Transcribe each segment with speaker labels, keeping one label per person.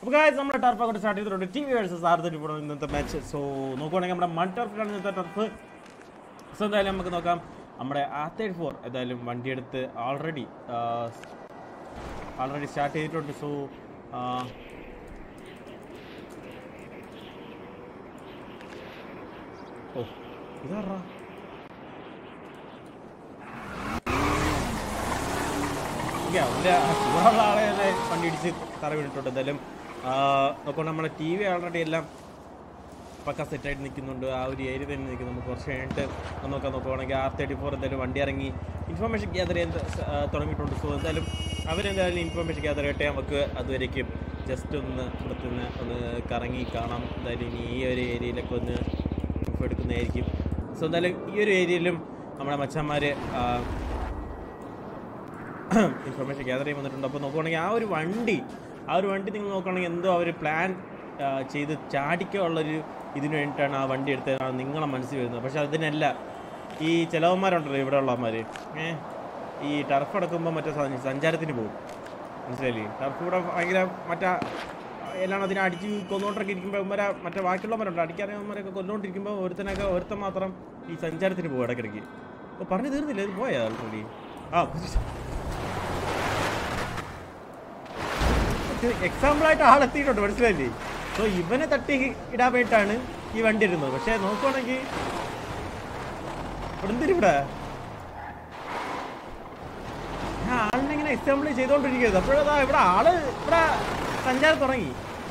Speaker 1: അപ്പോൾ guys, നമ്മുടെ turf അങ്ങോട്ട് സ്റ്റാർട്ട് ചെയ്തിട്ടുണ്ട് T V versus R thirty four ഇന്നത്തെ മാച്ച് സോ നോക്കുവാണെങ്കിൽ നമ്മുടെ മൺ ടർഫിലാണ് ഇന്നത്തെ ടർഫ് സോ എന്തായാലും നമുക്ക് നോക്കാം നമ്മുടെ ആർ തേർട്ടി ഫോർ എന്തായാലും വണ്ടിയെടുത്ത് ഓൾറെഡി ഓൾറെഡി സ്റ്റാർട്ട് ചെയ്തിട്ടുണ്ട് സോ ഓ ഇതാറാ ഇല്ല, അവന്റെ ആ ചൂടുള്ള ആളെ തന്നെ വണ്ടി ഇടിച്ച് തറ വീണിട്ടുണ്ട് എന്തായാലും നോക്കുമ്പോൾ നമ്മുടെ ടി വി ഓൾറെഡി എല്ലാം പക്ക സെറ്റായിട്ട് നിൽക്കുന്നുണ്ട് ആ ഒരു ഏരിയ തന്നെ നിൽക്കുന്നു നമുക്ക് കുറച്ച് കഴിഞ്ഞിട്ട് ഒന്ന് നോക്കാൻ നോക്കുവാണെങ്കിൽ ആർ തേർട്ടി ഫോർ എന്തായാലും വണ്ടി ഇറങ്ങി ഇൻഫർമേഷൻ ഗ്യാദർ ചെയ്യാൻ ത- ആ, തുടങ്ങിയിട്ടുണ്ട് സോ എന്തായാലും അവരെന്തായാലും ഇൻഫർമേഷൻ ഗ്യാദർ ചെയ്യട്ടെ നമുക്ക് അതുവരേക്കും ജസ്റ്റ് ഒന്ന് ഇവിടുത്തെ നിന്ന് ഒന്ന് കറങ്ങി കാണാം എന്തായാലും ഇനി ഈ ഒരു ഏരിയയിലൊക്കെ ഒന്ന് ഇൻഫോ എടുക്കുന്നതായിരിക്കും സോ എന്തായാലും ഈ ഒരു ഏരിയയിലും നമ്മുടെ മച്ചന്മാർ ഇൻഫർമേഷൻ ഗ്യാദർ ചെയ്യാൻ വന്നിട്ടുണ്ട് അപ്പോൾ നോക്കുവാണെങ്കിൽ ആ ഒരു വണ്ടി ആ ഒരു വണ്ടി നിങ്ങൾ നോക്കുകയാണെങ്കിൽ എന്തോ അവർ പ്ലാൻ ചെയ്ത് ചാടിക്കാനുള്ളൊരു ഇതിന് വേണ്ടിയിട്ടാണ് ആ വണ്ടി എടുത്തതാണ് നിങ്ങളെ മനസ്സിൽ വരുന്നത് പക്ഷെ അതിനല്ല ഈ ചിലവന്മാരുണ്ടല്ലോ ഇവിടെ ഉള്ളവന്മാർ ഏ ഈ ടർഫ് അടക്കുമ്പോൾ മറ്റേ സ- സഞ്ചാരത്തിന് പോകും മനസ്സിലായില്ലേ ടർഫ് ഇവിടെ ഭയങ്കര മറ്റേ എല്ലാം അതിനെ അടിച്ച് കൊന്നുകൊണ്ടൊക്കെ ഇരിക്കുമ്പോൾ ഇവന്മാരെ മറ്റേ ബാക്കിയുള്ളവരുണ്ട് അടിക്കാനവന്മാരൊക്കെ കൊന്നുകൊണ്ടിരിക്കുമ്പോൾ ഒരുത്തനൊക്കെ ഒരുത്തൻ മാത്രം ഈ സഞ്ചാരത്തിന് പോകും ഇടയ്ക്കിടയ്ക്ക് അപ്പോൾ പറഞ്ഞു തീർന്നില്ല ഇത് പോയാ ഓൾറെഡി ആ എക്സാമ്പിൾ ആയിട്ട് ആളെത്തിയിട്ടുണ്ട് മനസ്സിലായില്ലേ സോ ഇവനെ തട്ടി ഇടാൻ വേണ്ടിയിട്ടാണ് ഈ വണ്ടി ഇരുന്നത് പക്ഷെ നോക്കുവാണെങ്കിൽ ഇവിടെ എന്തിനും ഇവിടെ ഞാൻ ആളിനെ ഇങ്ങനെ എക്സാമ്പിൾ ചെയ്തോണ്ടിരിക്കുന്നത് അപ്പോഴതാ ഇവിടെ ആള് ഇവിടെ സഞ്ചാരം തുടങ്ങി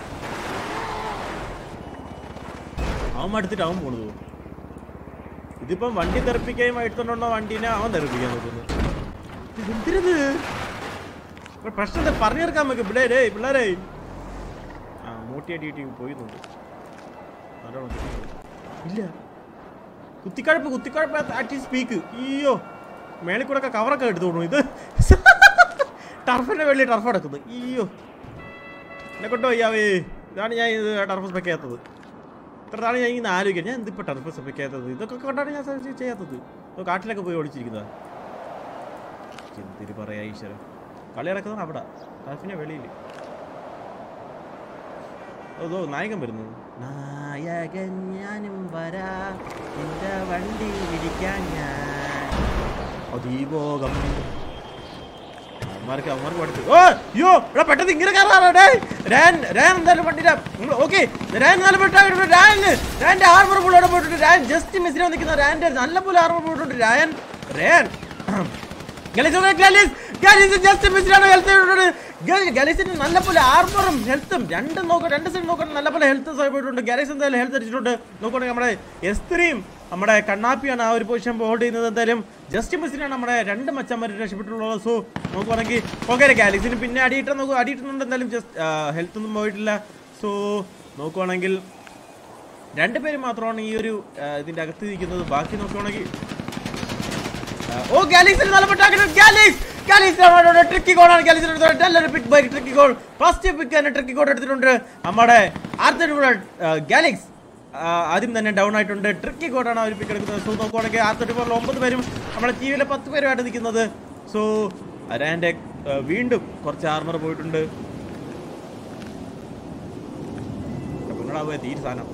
Speaker 1: അവൻ മടുത്തിട്ട് അവൻ പോണത് ഇതിപ്പം വണ്ടി തെറിപ്പിക്കുകയും എടുത്തോണ്ടോ വണ്ടീനെ അവൻ തെറിപ്പിക്കാൻ നോക്കുന്നു എന്തിനത് ഇവിടെ പ്രശ്നം എന്താ പറഞ്ഞു തീർക്കാൻ നമുക്ക് പിള്ളേരേ പിള്ളേരേ ആ മൂട്ടിയടി ഇട്ടി പോയിന്നുണ്ട് നല്ലോണം കുത്തിയിട്ടുണ്ട്. ഇല്ല കുത്തിക്കഴപ്പ് കുത്തിക്കഴപ്പ് ആറ്റി സ്പീക്ക് അയ്യോ മേളിൽ കൂടെ ഒക്കെ കവറൊക്കെ എടുത്തു തോന്നുന്നു ഇത് ടർഫിന്റെ വെള്ളി ടർഫ് അടക്കുന്നത് അയ്യോ എന്നെ കൊണ്ടോ അയ്യാവേ ഇതാണ് ഞാൻ ഇത് ടർഫ് സ്പെക്ക് ചെയ്യാത്തത് ഇത്ര നാളെ ഞാൻ ഇങ്ങനെ ആലോചിക്കാം ഞാൻ എന്തിപ്പോൾ ടർഫ് സ്പെക്ക് ചെയ്യാത്തത് ഇതൊക്കെ കൊണ്ടാണ് ഞാൻ സ- ചെയ്യാത്തത് ഇപ്പൊ കാട്ടിലൊക്കെ പോയി ഓടിച്ചിരിക്കുന്നത് എന്തിരി പറയാ ഈശ്വരൻ കളി നടക്കുന്നത് അവിടെ ടർഫിന്റെ വെളിയിൽ അതോ നായകൻ വരുന്നു നായകൻ ഞാനും വരാ നിന്റെ വണ്ടി ഇരിക്കാൻ ഞാൻ അതീപോകം അവന്മാർക്ക് അവന്മാർക്ക് പഠിച്ചു ഓ അയ്യോ ഇവിടെ പെട്ടെന്ന് ഇങ്ങനെ കയറാറോ ഡേ രാൻ രാൻ എന്തായാലും വണ്ടിയില്ല ഓക്കെ രാൻ നല്ല പെട്ടാ രാൻ രാന്റെ ആർമർ പുള്ളോടെ പോയിട്ടുണ്ട് രാൻ ജസ്റ്റ് മിസ്സിനെ നിൽക്കുന്ന രാന്റെ നല്ല പോലെ ആർമർ പോയിട്ടുണ്ട് രാൻ രാൻ ജസ്റ്റ് മിസ്സിലാണ് ഹെൽത്ത് ഗലീസിന് നല്ല പോലെ ആർമറും ഹെൽത്തും രണ്ടും നോക്കാം രണ്ട് സൈഡ് നോക്കണം നല്ല പോലെ ഹെൽത്ത് പോയിട്ടുണ്ട് ഗലീസ് എന്തായാലും ഹെൽത്ത് അടിച്ചിട്ടുണ്ട് നോക്കുകയാണെങ്കിൽ നമ്മുടെ എസ്ത്രിയും നമ്മുടെ കണ്ണാപ്പിയാണ് ആ ഒരു പൊസിഷൻ ഹോൾഡ് ചെയ്യുന്നത് എന്തായാലും ജസ്റ്റ് മിസ്സിനാണ് നമ്മുടെ രണ്ട് മച്ചന്മാർ രക്ഷപ്പെട്ടുള്ളത് സോ നോക്കുവാണെങ്കിൽ ഓക്കെ ഗാലക്സിന് പിന്നെ അടിയിട്ട് നോക്കും അടിയിട്ടുന്നുണ്ട് എന്തായാലും ജസ്റ്റ് ഹെൽത്ത് ഒന്നും പോയിട്ടില്ല സോ നോക്കുവാണെങ്കിൽ രണ്ടുപേര് മാത്രമാണ് ഈ ഒരു ആ, ഇതിന്റെ അകത്ത് ഇരിക്കുന്നത് ബാക്കി നോക്കുവാണെങ്കിൽ ഓ ഗാലക്സി നല്ല പെട്ടാക്കുന്നത് ഗാലക്സ് ഗാലക്സ് ട്രിക്കി ഗോൾ ആണ് ഗാലക്സി നല്ലൊരു pick bike tricky goal first pick തന്നെ ട്രിക്കി ഗോൾ എടുത്തിട്ടുണ്ട് നമ്മുടെ ആർത്തടി ഗാലക്സ് ആദ്യം തന്നെ ഡൗൺ ആയിട്ടുണ്ട് ട്രിക്കി ഗോഡാണ് അവർ പിക്ക് എടുക്കുന്നത് സോ നോക്കുവാണെങ്കിൽ ആർത്തടി ഫോറിൽ ഒമ്പത് പേരും നമ്മുടെ ടീമിലെ പത്ത് പേരുമായിട്ട് നിൽക്കുന്നത് സോ അരാൻ്റെ വീണ്ടും കുറച്ച് ആർമർ പോയിട്ടുണ്ട് പിന്നീടാവുക തീരെ സാധനം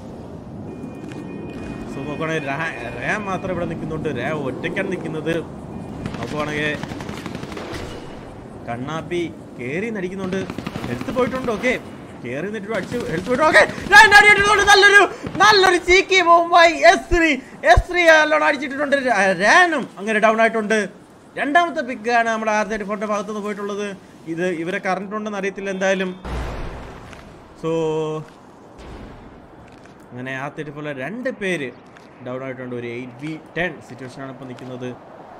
Speaker 1: സോ നോക്കുവാണെങ്കിൽ റാ- റാം മാത്രം ഇവിടെ നിൽക്കുന്നുണ്ട് റാം ഒറ്റയ്ക്കാണ് നിൽക്കുന്നത് നോക്കുവാണെങ്കിൽ കണ്ണാപ്പി കേറി നടിക്കുന്നുണ്ട് ഹെൽത്ത് പോയിട്ടുണ്ട് ഓക്കെ കേറി നിന്നിട്ട് അടിച്ച് ഹെൽത്ത് പോയിട്ട് ഓക്കെ നല്ലൊരു നല്ലൊരു cheeky Mumbai S three S three നല്ലോണം അടിച്ചിട്ടുണ്ട് രാ- റാനും അങ്ങനെ ഡൗൺ ആയിട്ടുണ്ട് രണ്ടാമത്തെ പിക്കാണ് നമ്മുടെ ആർ തേർട്ടി ഫോറിന്റെ ഭാഗത്തു നിന്ന് പോയിട്ടുള്ളത് ഇത് ഇവരെ കറണ്ടിട്ടുണ്ടെന്ന് അറിയത്തില്ല എന്തായാലും സോ അങ്ങനെ ആ തെറ്റിപ്പുള്ള രണ്ട് പേര് ഡൗൺ ആയിട്ടുണ്ട് ഒരു എയ്റ്റ് ബി ടെൻ സിറ്റുവേഷൻ ആണ് ഇപ്പൊ നിൽക്കുന്നത്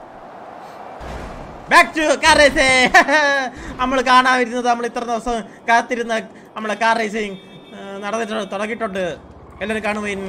Speaker 1: ബാക്ക് ടു കാർ റേസിംഗ് നമ്മൾ കാണാതിരുന്നത് നമ്മൾ ഇത്ര ദിവസം കാത്തിരുന്ന നമ്മളെ കാർ റേസിംഗ് നടന്നിട്ടുണ്ട് തുടങ്ങിയിട്ടുണ്ട് എല്ലാവരും കാണുവിൻ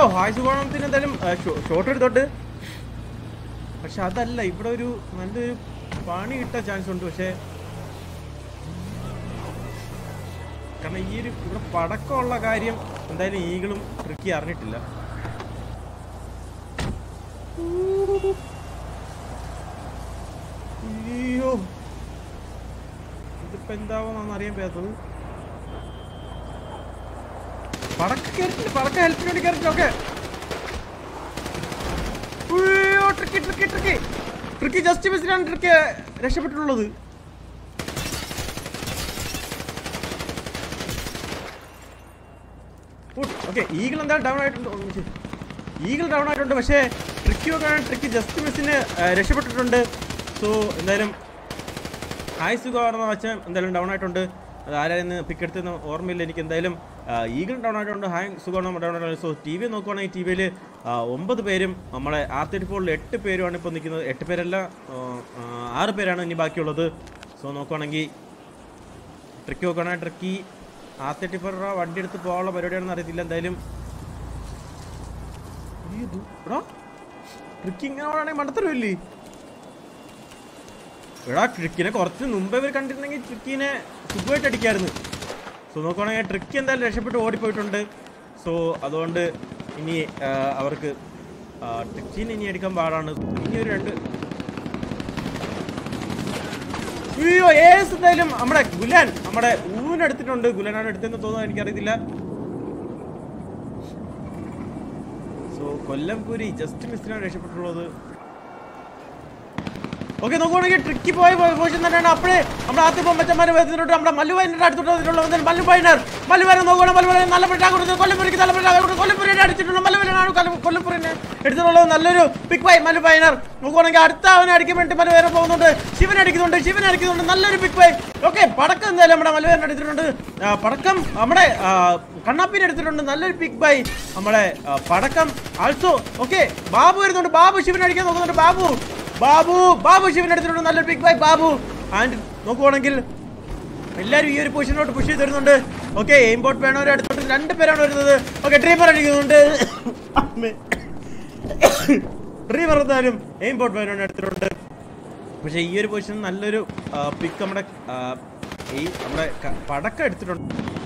Speaker 1: ഹായ് സുഗോണത്തിന് എന്തായാലും ഷോട്ട് എടുത്തോട്ട് പക്ഷെ അതല്ല ഇവിടെ ഒരു നല്ലൊരു പണി കിട്ടാൻ ചാൻസ് ഉണ്ട് പക്ഷേ കാരണം ഈ ഒരു ഇവിടെ പടക്കമുള്ള കാര്യം എന്തായാലും ഈഗിളും ട്രിക്കി അറിഞ്ഞിട്ടില്ല അയ്യോ ഇതിപ്പോ എന്താവുമെന്നാണ് അറിയാൻ പറ്റാത്തത് പടക്ക കയറിട്ടില്ല പടക്ക ഹെൽപ്പിന് വേണ്ടി കയറിട്ടില്ല ഓക്കെ അയ്യോ tricky tricky tricky tricky just മിസ്സിലാണ് ട്രിക്കി രക്ഷപ്പെട്ടിട്ടുള്ളത് ഓക്കെ ഈഗിൾ എന്താ ഡൗൺ ആയിട്ടുണ്ട് ഈഗിൾ ഡൗൺ ആയിട്ടുണ്ട് പക്ഷേ ട്രിക്കി ഒക്കെ ട്രിക്കി ജസ്റ്റ് മിസ്സിന് രക്ഷപ്പെട്ടിട്ടുണ്ട് സോ എന്തായാലും ഹായ് സുഖമാണെന്ന് വെച്ചാൽ എന്തായാലും ഡൗൺ ആയിട്ടുണ്ട് അത് ആരായിരുന്നു പിക്ക് എടുത്തെന്ന് ഓർമ്മയില്ല എനിക്ക് എന്തായാലും ഈഗിൾ ഡൗൺ ആയിട്ടുണ്ട് ഹായ് സുഖമാണ് ഡൗൺ ആയിട്ടുണ്ട് സോ ടി വി നോക്കുവാണെങ്കിൽ ടി വിയിൽ ഒമ്പത് പേരും നമ്മളെ ആ തേർട്ടി ഫോറിൽ എട്ട് പേരുമാണ് ഇപ്പോൾ നിൽക്കുന്നത് എട്ട് പേരല്ല ആ, ആ, ആറ് പേരാണ് ഇനി ബാക്കിയുള്ളത് സോ നോക്കുവാണെങ്കിൽ ട്രിക്കി നോക്കുകയാണെങ്കിൽ ട്രിക്കി ആ തേർട്ടി ഫോർ വണ്ടി എടുത്ത് പോകാനുള്ള പരിപാടിയാണെന്ന് അറിയത്തില്ല എന്തായാലും ഈ ദു- എടാ ട്രിക്കി ഇങ്ങനെ ആണെങ്കിൽ മണ്ടത്തരമില്ലേ എടാ ട്രിക്കിനെ കുറച്ച് മുമ്പേ ഇവർ കണ്ടിരുന്നെങ്കിൽ ട്രിക്കിനെ സുഖമായിട്ട് അടിക്കായിരുന്നു സോ നോക്കുകയാണെങ്കിൽ ട്രിക്കി എന്തായാലും രക്ഷപ്പെട്ട് ഓടിപ്പോയിട്ടുണ്ട് സോ അതുകൊണ്ട് ഇനി ആ, അവർക്ക് ആ, ട്രിക്കിനെ ഇനി അടിക്കാൻ പാടാണ് ഇനി ഒരു രണ്ട് അയ്യോ ഏസ് എന്തായാലും നമ്മുടെ ഗുലാൻ നമ്മുടെ ഊവിന് എടുത്തിട്ടുണ്ട് ഗുലാനാണ് എടുത്തെന്ന് തോന്നുന്നു എനിക്കറിയത്തില്ല സോ കൊല്ലംപൂരി ജസ്റ്റ് മിസ്സിനാണ് രക്ഷപ്പെട്ടുള്ളത് ഓക്കെ നോക്കുവാണെങ്കിൽ ട്രിക്കി പോയ പൊസിഷൻ തന്നെയാണ് അപ്പോഴേ നമ്മുടെ ആദ്യ പൊമ്പച്ചന്മാർ വരുന്നുണ്ട് നമ്മുടെ മല്ലുവൈനർ അടുത്തോട്ട് വന്നിട്ടുള്ളത് മല്ലുവൈനർ മല്ലുവൈനർ നോക്കണം മല്ലുവൈനർ നല്ല പെട്ടാ കൊടുത്ത് കൊല്ലംപുരിക്ക് നല്ല പെട്ടാ കൊടുത്ത് കൊല്ലംപുരിനെ അടിച്ചിട്ടുണ്ട് മല്ലുവൈനാണ് കൊല്ലംപുരിനെ എടുത്തിട്ടുള്ളത് നല്ലൊരു പിക് ബൈ മല്ലുവൈനർ നോക്കുവാണെങ്കിൽ അടുത്ത അവനെ അടിക്കാൻ വേണ്ടി മല്ലുവൈനർ പോകുന്നുണ്ട് ശിവൻ അടിക്കുന്നുണ്ട് ശിവൻ അടിക്കുന്നുണ്ട് നല്ലൊരു പിക് ബൈ ഓക്കെ പടക്കം എന്തായാലും നമ്മുടെ മല്ലുവൈനർ എടുത്തിട്ടുണ്ട് ആ, പടക്കം നമ്മുടെ ആ, കണ്ണാപ്പിനെ എടുത്തിട്ടുണ്ട് നല്ലൊരു പിക് ബൈ നമ്മുടെ ആ, പടക്കം ആൾസോ ഓക്കെ ബാബു വരുന്നുണ്ട് ബാബു ശിവൻ അടിക്കാൻ നോക്കുന്നുണ്ട് ബാബു ബാബു ബാബു ശിവൻ എടുത്തിട്ടുണ്ട് നല്ലൊരു ബിഗ് ബൈ ബാബു ആൻഡ് നോക്കുവാണെങ്കിൽ എല്ലാവരും ഈ ഒരു പൊസിഷനോട്ട് പുഷ് ചെയ്ത് തരുന്നുണ്ട് ഓക്കെ എയിംപോർട്ട് വേണവരെ അടുത്തോട്ട് രണ്ട് പേരാണ് വരുന്നത് ഓക്കെ ഡ്രീമർ അടിക്കുന്നുണ്ട് ഡ്രീമർ എന്തായാലും എയിംപോർട്ട് വേണവരെ എടുത്തിട്ടുണ്ട് പക്ഷേ ഈ ഒരു പൊസിഷൻ നല്ലൊരു പിക്ക് നമ്മുടെ ആ, ഈ നമ്മുടെ ക- പടക്കം എടുത്തിട്ടുണ്ട്